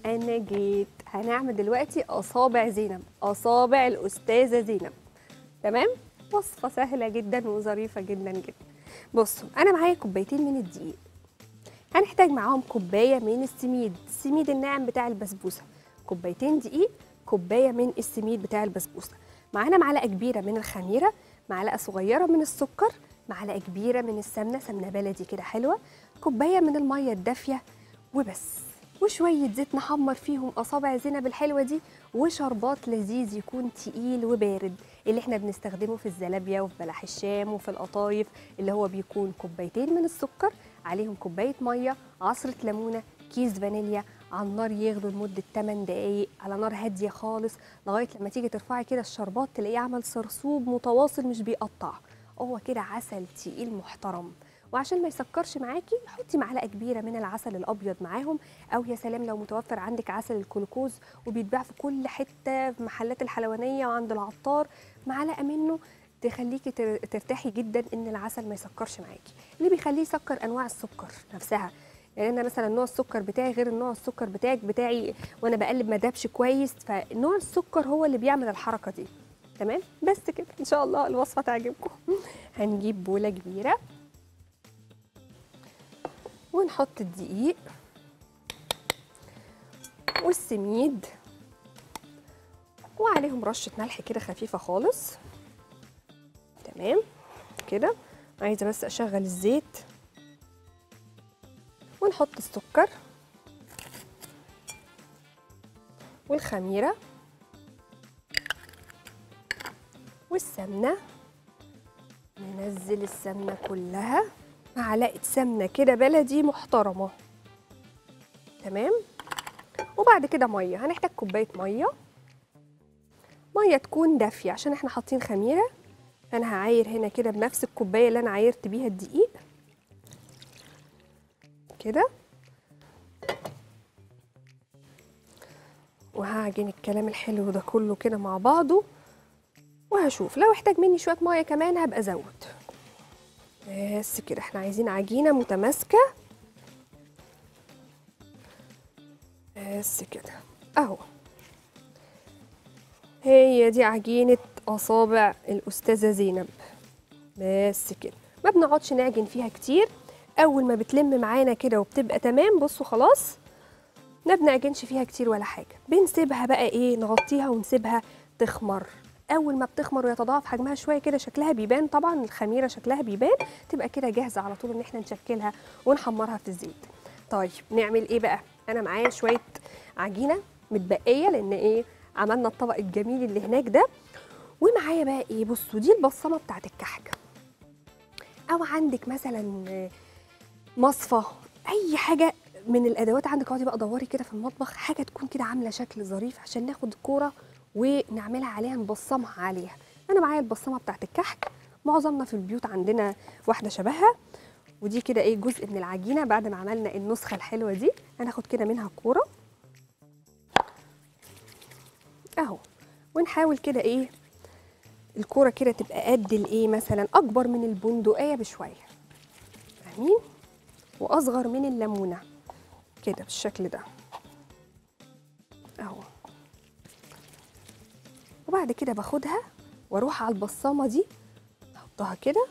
انا جيت هنعمل دلوقتي اصابع زينب اصابع الاستاذه زينب تمام وصفه سهله جدا وظريفه جدا جدا بصوا انا معايا كوبايتين من الدقيق هنحتاج معاهم كوبايه من السميد السميد الناعم بتاع البسبوسه كوبايتين دقيق كوبايه من السميد بتاع البسبوسه معانا معلقه كبيره من الخميره معلقه صغيره من السكر معلقه كبيره من السمنه سمنه بلدي كده حلوه كوبايه من الميه الدافيه وبس وشويه زيت نحمر فيهم اصابع زينب الحلوه دي وشربات لذيذ يكون تقيل وبارد اللي احنا بنستخدمه في الزلابيه وفي بلح الشام وفي القطايف اللي هو بيكون كوبايتين من السكر عليهم كوبايه ميه عصره ليمونه كيس فانيليا على النار يغلوا لمده 8 دقائق على نار هاديه خالص لغايه لما تيجي ترفعي كده الشربات تلاقيه عمل سرسوب متواصل مش بيقطع هو كده عسل تقيل محترم وعشان ما يسكرش معاكي حطي معلقه كبيره من العسل الابيض معاهم او يا سلام لو متوفر عندك عسل الكلوكوز وبيتباع في كل حته في محلات الحلوانيه وعند العطار معلقه منه تخليكي تر- ترتاحي جدا ان العسل ما يسكرش معاكي اللي بيخليه يسكر انواع السكر نفسها يعني انا مثلا نوع السكر بتاعي غير النوع السكر بتاعك بتاعي وانا بقلب ما دابش كويس فنوع السكر هو اللي بيعمل الحركه دي تمام بس كده ان شاء الله الوصفه تعجبكم هنجيب بوله كبيره ونحط الدقيق والسميد وعليهم رشه ملح كده خفيفه خالص تمام كده عايزه بس اشغل الزيت ونحط السكر والخميره والسمنه ننزل السمنه كلها معلقه سمنه كده بلدي محترمه تمام وبعد كده ميه هنحتاج كوبايه ميه ميه تكون دافيه عشان احنا حاطين خميره انا هعاير هنا كده بنفس الكوبايه اللي انا عايرت بيها الدقيق كده وهعجن الكلام الحلو ده كله كده مع بعضه وهشوف لو احتاج مني شويه ميه كمان هبقى ازود بس كده احنا عايزين عجينه متماسكه بس كده اهو هي دي عجينه اصابع الاستاذه زينب بس كده ما بنقعدش نعجن فيها كتير اول ما بتلم معانا كده وبتبقى تمام بصوا خلاص ما بنعجنش فيها كتير ولا حاجه بنسيبها بقى ايه نغطيها ونسيبها تخمر اول ما بتخمر ويتضاعف حجمها شويه كده شكلها بيبان طبعا الخميره شكلها بيبان تبقى كده جاهزه على طول ان احنا نشكلها ونحمرها في الزيت طيب نعمل ايه بقى انا معايا شويه عجينه متبقيه لان ايه عملنا الطبق الجميل اللي هناك ده ومعايا بقى ايه بصوا دي البصمه بتاعت الكحك او عندك مثلا آه، مصفى اي حاجه من الادوات عندك اقعدي بقى دوري كده في المطبخ حاجه تكون كده عامله شكل ظريف عشان ناخد كوره ونعملها عليها نبصمها عليها انا معايا البصمه بتاعت الكحك معظمنا في البيوت عندنا واحده شبهها ودي كده ايه جزء من العجينه بعد ما عملنا النسخه الحلوه دي هناخد كده منها كوره اهو ونحاول كده ايه الكوره كده تبقى قد الايه مثلا اكبر من البندقيه بشويه فاهمين واصغر من الليمونه كده بالشكل ده اهو وبعد كده باخدها واروح على البصامه دي احطها كده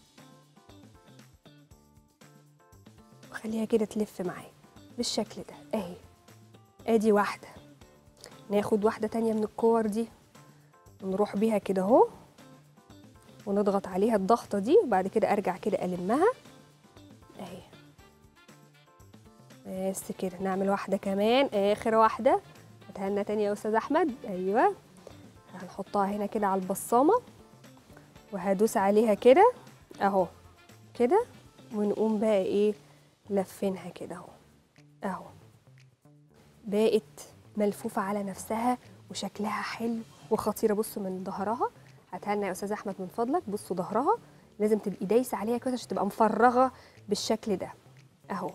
واخليها كده تلف معايا بالشكل ده اهي ادي واحده ناخد واحده تانية من الكور دي ونروح بيها كده اهو ونضغط عليها الضغطه دي وبعد كده ارجع كده المها اهي بس كده نعمل واحده كمان اخر واحده هاتها لنا تاني يا استاذ احمد ايوه هنحطها هنا كده على البصامه وهدوس عليها كده اهو كده ونقوم بقى ايه لفينها كده اهو اهو بقت ملفوفه على نفسها وشكلها حلو وخطيره بصوا من ظهرها هاتها لنا يا استاذ احمد من فضلك بصوا ظهرها لازم تبقي دايسه عليها كده عشان تبقى مفرغه بالشكل ده اهو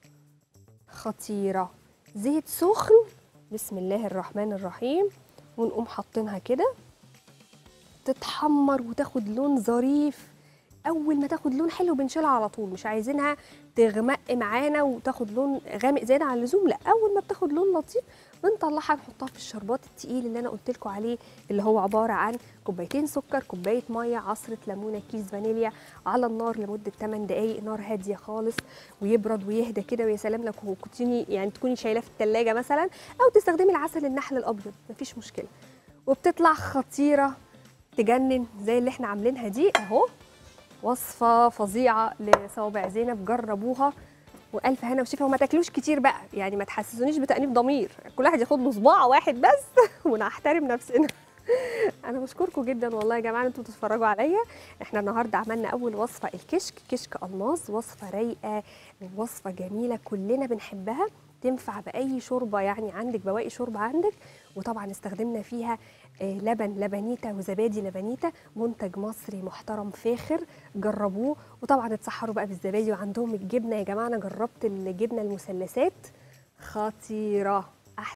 خطيره زيت سخن بسم الله الرحمن الرحيم ونقوم حاطينها كده تتحمر وتاخد لون ظريف اول ما تاخد لون حلو بنشيلها على طول مش عايزينها تغمق معانا وتاخد لون غامق زياده عن اللزوم لا اول ما بتاخد لون لطيف بنطلعها نحطها في الشربات التقيل اللي انا قلت لكم عليه اللي هو عباره عن كوبايتين سكر كوبايه ميه عصره ليمونه كيس فانيليا على النار لمده 8 دقائق نار هاديه خالص ويبرد ويهدى كده ويا سلام لك كنتي يعني تكوني شايلاه في الثلاجه مثلا او تستخدمي العسل النحل الابيض مفيش مشكله وبتطلع خطيره تجنن زي اللي احنا عاملينها دي اهو وصفه فظيعه لصوابع زينب جربوها والف هنا وشفا وما تاكلوش كتير بقى يعني ما تحسسونيش بتانيب ضمير كل واحد ياخد له صباع واحد بس ونحترم نفسنا انا بشكركم جدا والله يا جماعه ان انتوا بتتفرجوا عليا احنا النهارده عملنا اول وصفه الكشك كشك الماس وصفه رايقه وصفه جميله كلنا بنحبها تنفع باي شوربه يعني عندك بواقي شوربه عندك وطبعا استخدمنا فيها آه، لبن لبنيتا وزبادي لبنيتا منتج مصري محترم فاخر جربوه وطبعا اتسحروا بقى بالزبادي وعندهم الجبنه يا جماعه انا جربت الجبنه المثلثات خطيره